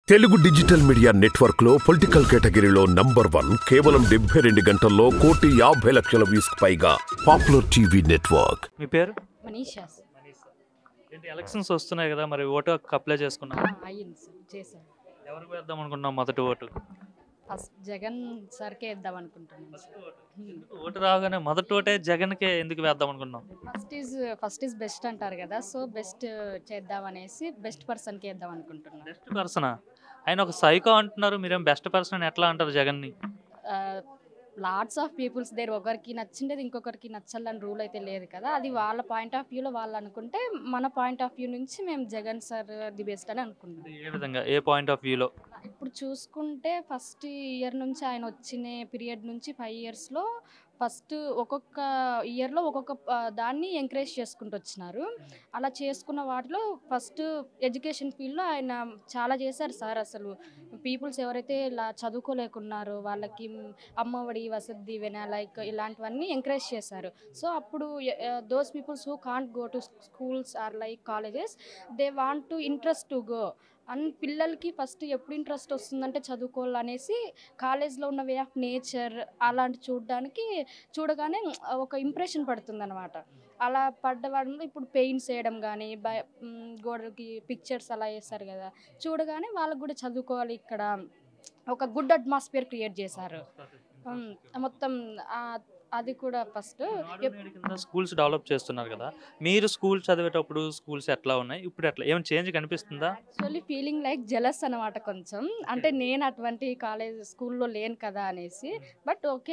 Telugu digital media network లో political కేటగిరీలో number one కేవలం డెబ్బై రెండు గంటల్లో కోటి యాభై లక్షల వ్యూస్ పైగా పాపులర్ టీవీ నెట్వర్క్ మీ పేరు మనీషా సార్ ఏంటి ఎలక్షన్స్ వస్తున్నాయి కదా మరి ఓటు హక్కు అప్లై చేసుకున్నాం ఆ, అయ్యింది సార్ చేశాను ఎవరికి వేద్దాం అనుకున్నాం మొదటి ఓటు ఫస్ట్ జగన్ సార్కే ఇద్దాం అనుకుంటున్నాను సార్ ఎందుకు ఓటు రాగానే మొదటి ఓటే జగన్కే ఎందుకు వేద్దాం అనుకున్నాం first is first is best అంటారు కదా సో బెస్ట్ చేద్దాం అనేసి బెస్ట్ పర్సన్కి ఇద్దాం అనుకుంటున్నాను బెస్ట్ పర్సనా ఆయన ఒక సైకో అంటున్నారు మీరేం బెస్ట్ పర్సన్ అని ఎట్లా అంటారు జగన్ని లాట్స్ ఆఫ్ పీపుల్స్ దగ్గర ఒకరికి నచ్చిండేది ఇంకొకరికి నచ్చాలని రూల్ అయితే లేదు కదా అది వాళ్ళ పాయింట్ ఆఫ్ వ్యూలో వాళ్ళు అనుకుంటే మన పాయింట్ ఆఫ్ వ్యూ నుంచి మేము జగన్ సార్ ది బెస్ట్ అని అనుకుంటున్నాం ఏ విధంగా ఏ పాయింట్ ఆఫ్ వ్యూలో ఇప్పుడు చూసుకుంటే ఫస్ట్ ఇయర్ నుంచి ఆయన వచ్చిన పీరియడ్ నుంచి ఫైవ్ ఇయర్స్లో ఫస్ట్ ఒక్కొక్క ఇయర్లో ఒక్కొక్క ఆ, దాన్ని ఎంకరేజ్ చేసుకుంటూ వచ్చినారు అలా చేసుకున్న వాటిలో ఫస్ట్ ఎడ్యుకేషన్ ఫీల్డ్లో ఆయన చాలా చేశారు సార్ అసలు పీపుల్స్ ఎవరైతే ఇలా చదువుకోలేకున్నారో వాళ్ళకి అమ్మఒడి వసతి దీవెన లైక్ ఇలాంటివన్నీ ఎంకరేజ్ చేశారు సో అప్పుడు those peoples who can't go to schools or like colleges they want to interest to go and పిల్లలకి ఫస్ట్ ఎప్పుడు ఇంట్రెస్ట్ వస్తుందంటే చదువుకోవాలనేసి కాలేజ్లో ఉన్న వే ఆఫ్ నేచర్ అలాంటి చూడడానికి చూడగానే ఒక ఇంప్రెషన్ పడుతుంది అనమాట అలా పడ్డ వాళ్ళు ఇప్పుడు పెయింట్స్ వేయడం కానీ బయ మ్, గోడకి పిక్చర్స్ అలా వేస్తారు కదా చూడగానే వాళ్ళకు కూడా చదువుకోవాలి ఇక్కడ ఒక గుడ్ అట్మాస్ఫియర్ క్రియేట్ చేశారు మ్, మొత్తం ఆ, అది కూడా ఫస్ట్ స్కూల్స్ డెవలప్ చేస్తున్నారు కదా మీరు స్కూల్ చదివేటప్పుడు స్కూల్స్ ఎట్లా ఉన్నాయి ఇప్పుడు ఎట్లా ఏమైనా చేంజ్ కనిపిస్తుందా యాక్చువల్లీ ఫీలింగ్ లైక్ జెలస్ అనమాట కొంచెం అంటే నేను అటువంటి కాలేజ్ స్కూల్లో లేను కదా అనేసి బట్ ఓకే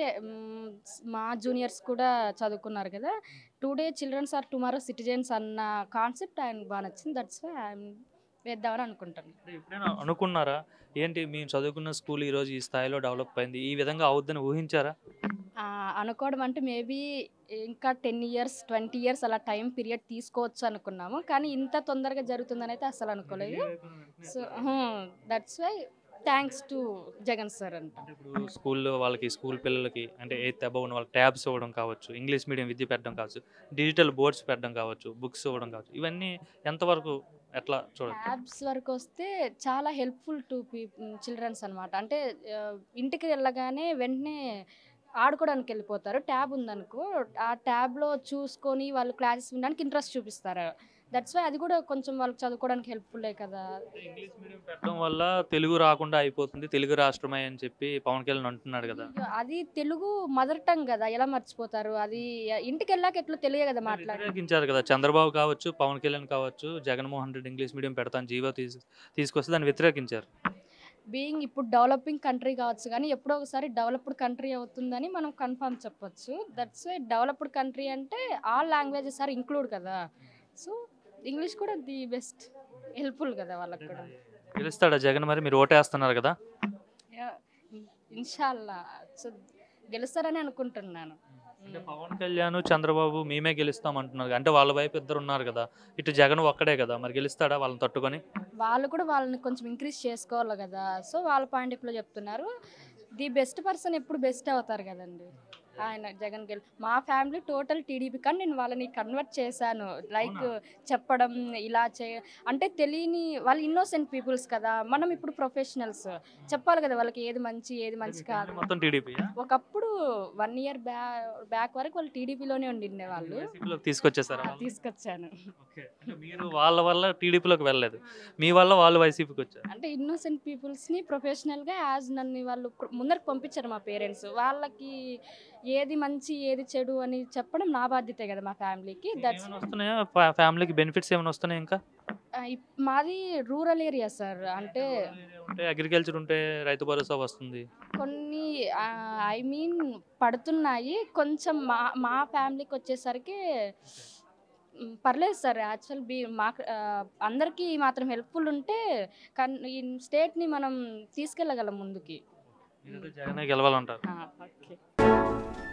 మా జూనియర్స్ కూడా చదువుకున్నారు కదా today childrens are tomorrow citizens అన్న కాన్సెప్ట్ ఆయన బాగా నచ్చింది దట్స్ ఐఎమ్ వేద్దామని అనుకుంటాను అంటే ఎప్పుడైనా అనుకున్నారా ఏంటి మేము చదువుకున్న స్కూల్ ఈ రోజు ఈ స్థాయిలో డెవలప్ అయింది ఈ విధంగా అవుద్దని ఊహించారా ఆ, అనుకోవడం అంటే మేబీ ఇంకా టెన్ ఇయర్స్ ట్వంటీ ఇయర్స్ అలా టైం పీరియడ్ తీసుకోవచ్చు అనుకున్నాము కానీ ఇంత తొందరగా జరుగుతుందని అయితే అసలు అనుకోలేదు so that's why thanks to Jagan sir అంట అంటే ఇప్పుడు స్కూల్లో వాళ్ళకి స్కూల్ పిల్లలకి అంటే ఎయిత్ అబవ్ ఉన్న వాళ్ళకి ట్యాబ్స్ ఇవ్వడం కావచ్చు ఇంగ్లీష్ మీడియం విద్య పెట్టడం కావచ్చు డిజిటల్ బోర్డ్స్ పెట్టడం కావచ్చు బుక్స్ ఇవ్వడం కావచ్చు ఇవన్నీ ఎంతవరకు ఎట్లా చూడచ్చు యాప్స్ వరకు వస్తే చాలా హెల్ప్ఫుల్ టు పీ చిల్డ్రన్స్ అనమాట అంటే ఆ, ఇంటికి వెళ్ళగానే వెంటనే ఆడుకోవడానికి వెళ్ళిపోతారు ట్యాబ్ ఉందనుకో ఆ ట్యాబ్లో చూసుకొని వాళ్ళు క్లాసెస్ వినడానికి ఇంట్రెస్ట్ చూపిస్తారు దట్స్ వై అది కూడా కొంచెం వాళ్ళకి చదువుకోవడానికి హెల్ప్ఫుల్లే కదా ఇంగ్లీష్ మీడియం పెట్టడం వల్ల తెలుగు రాకుండా అయిపోతుంది తెలుగు రాష్ట్రమే అని చెప్పి పవన్ కళ్యాణ్ అంటున్నాడు కదా అయ్యో, అది తెలుగు మదర్ టంగ్ కదా ఎలా మర్చిపోతారు అది ఇంటికి వెళ్ళాక ఎట్లా తెలుగే కదా మాట్లాడారు వ్యతిరేకించారు కదా చంద్రబాబు కావచ్చు పవన్ కళ్యాణ్ కావచ్చు జగన్మోహన్ రెడ్డి ఇంగ్లీష్ మీడియం పెడతాను జీవో తీసు తీసుకొస్తే దాన్ని వ్యతిరేకించారు బీయింగ్ ఇప్పుడు డెవలపింగ్ కంట్రీ కావచ్చు కానీ ఎప్పుడో ఒకసారి డెవలప్డ్ కంట్రీ అవుతుందని మనం కన్ఫర్మ్ చెప్పొచ్చు దట్స్ వై డెవలప్డ్ కంట్రీ అంటే ఆల్ లాంగ్వేజెస్ ఆర్ ఇంక్లూడ్ కదా సో ఇంగ్లీష్ కూడా ది బెస్ట్ హెల్ప్ఫుల్ కదా వాళ్ళకి కూడా గెలుస్తాడా జగన్ మరి మీరు ఓటేస్తున్నారు కదా ఇన్షాల్లా సో గెలుస్తారని అనుకుంటున్నాను అంటే పవన్ కళ్యాణ్ చంద్రబాబు మేమే గెలుస్తాం అంటున్నారు అంటే వాళ్ళ వైపు ఇద్దరు ఉన్నారు కదా ఇటు జగన్ ఒక్కడే కదా మరి గెలుస్తాడా వాళ్ళని తట్టుకొని వాళ్ళు కూడా వాళ్ళని కొంచెం ఇంక్రీజ్ చేసుకోవాలి కదా సో వాళ్ళ పాయింట్ ఆఫ్లో చెప్తున్నారు ది బెస్ట్ పర్సన్ ఎప్పుడు బెస్ట్ అవుతారు కదండి ఆయన జగన్ గెల్ మా ఫ్యామిలీ టోటల్ టీడీపీ కానీ నేను వాళ్ళని కన్వర్ట్ చేశాను లైక్ చెప్పడం ఇలా చే అంటే తెలియని వాళ్ళు ఇన్నోసెంట్ పీపుల్స్ కదా మనం ఇప్పుడు ప్రొఫెషనల్స్ చెప్పాలి కదా వాళ్ళకి ఏది మంచి ఏది మంచి కాదు మొత్తం టీడీపీ ఒకప్పుడు వన్ ఇయర్ బ్యా బ్యాక్ వరకు వాళ్ళు టీడీపీలోనే ఉండిండే వాళ్ళు వైసీపీలోకి తీసుకొచ్చేసారా ఆ, వాళ్ళు? తీసుకొచ్చాను ఓకే. అంటే మీరు వాళ్ళ వల్ల టీడీపీలోకి వెళ్ళలేదు మీ వల్ల వాళ్ళు వైసీపీకి వచ్చారు అంటే ఇన్నోసెంట్ పీపుల్స్ని ప్రొఫెషనల్గా యాజ్ నన్ను వాళ్ళు ప్ర- ముందరకు పంపించారు మా పేరెంట్స్ వాళ్ళకి ఏది మంచి ఏది చెడు అని చెప్పడం నా బాధ్యతే కదా మా ఫ్యామిలీకి దట్స్ ఏమైనా వస్తున్నాయా ఫా- ఫ్యామిలీకి బెనిఫిట్స్ ఏమైనా వస్తున్నాయి ఇంకా మాది రూరల్ ఏరియా సార్ అంటే ఉంటే అగ్రికల్చర్ ఉంటే రైతు భరోసా వస్తుంది కొన్ని ఐ మీన్ పడుతున్నాయి కొంచెం మా మా ఫ్యామిలీకి వచ్చేసరికి మ్, పర్లేదు సార్ యాక్చువల్ బీ మా అందరికీ మాత్రం హెల్ప్ఫుల్ ఉంటే కన్ ఈ స్టేట్ని మనం తీసుకెళ్ళగలం ముందుకి మీరైతే జగనే గెలవాలంటారు ఓకే